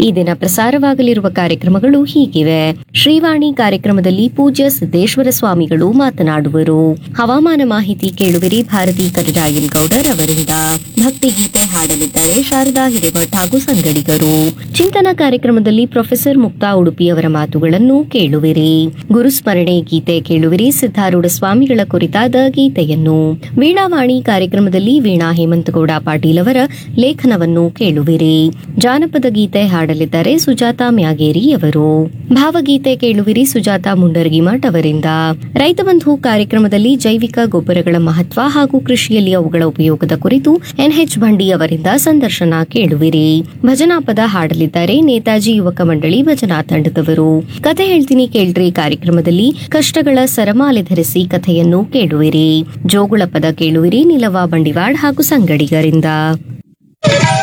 ಈ ದಿನ ಪ್ರಸಾರವಾಗಲಿರುವ ಕಾರ್ಯಕ್ರಮಗಳು ಹೀಗಿವೆ ಶ್ರೀವಾಣಿ ಕಾರ್ಯಕ್ರಮದಲ್ಲಿ ಪೂಜ್ಯ ಸಿದ್ದೇಶ್ವರ ಸ್ವಾಮಿಗಳು ಮಾತನಾಡುವರು ಹವಾಮಾನ ಮಾಹಿತಿ ಕೇಳುವಿರಿ ಭಾರತಿ ಕರಿರಾಯನ್ ಗೌಡರ್ ಅವರಿಂದ ಭಕ್ತಿಗೀತೆ ಹಾಡಲಿದ್ದಾರೆ ಶಾರದಾ ಹಿರೇಮಠ್ ಹಾಗೂ ಸಂಗಡಿಗರು ಚಿಂತನ ಕಾರ್ಯಕ್ರಮದಲ್ಲಿ ಪ್ರೊಫೆಸರ್ ಮುಕ್ತಾ ಉಡುಪಿಯವರ ಮಾತುಗಳನ್ನು ಕೇಳುವಿರಿ ಗುರುಸ್ಮರಣೆ ಗೀತೆ ಕೇಳುವಿರಿ ಸಿದ್ದಾರೂಢ ಸ್ವಾಮಿಗಳ ಕುರಿತಾದ ಗೀತೆಯನ್ನು ವೀಣಾವಾಣಿ ಕಾರ್ಯಕ್ರಮದಲ್ಲಿ ವೀಣಾ ಹೇಮಂತಗೌಡ ಪಾಟೀಲ್ ಅವರ ಲೇಖನವನ್ನು ಕೇಳುವಿರಿ ಜಾನಪದ ಗೀತೆ ಹಾಡಲಿದ್ದಾರೆ ಸುಜಾತ ಮ್ಯಾಗೇರಿ ಅವರು ಭಾವಗೀತೆ ಕೇಳುವಿರಿ ಸುಜಾತ ಮುಂಡರ್ಗಿಮಠ್ ಅವರಿಂದ ರೈತ ಬಂಧು ಕಾರ್ಯಕ್ರಮದಲ್ಲಿ ಜೈವಿಕ ಗೊಬ್ಬರಗಳ ಮಹತ್ವ ಹಾಗೂ ಕೃಷಿಯಲ್ಲಿ ಅವುಗಳ ಉಪಯೋಗದ ಕುರಿತು ಎನ್ಎಚ್ ಭಂಡಿ ಅವರಿಂದ ಸಂದರ್ಶನ ಕೇಳುವಿರಿ ಭಜನಾ ಪದ ಹಾಡಲಿದ್ದಾರೆ ನೇತಾಜಿ ಯುವಕ ಮಂಡಳಿ ಭಜನಾ ತಂಡದವರು ಕಥೆ ಹೇಳ್ತೀನಿ ಕೇಳ್ರಿ ಕಾರ್ಯಕ್ರಮದಲ್ಲಿ ಕಷ್ಟಗಳ ಸರಮಾಲೆ ಧರಿಸಿ ಕಥೆಯನ್ನು ಕೇಳುವಿರಿ ಜೋಗುಳ ಪದ ಕೇಳುವಿರಿ ನಿಲವ ಬಂಡಿವಾಡ್ ಹಾಗೂ ಸಂಗಡಿಗರಿಂದ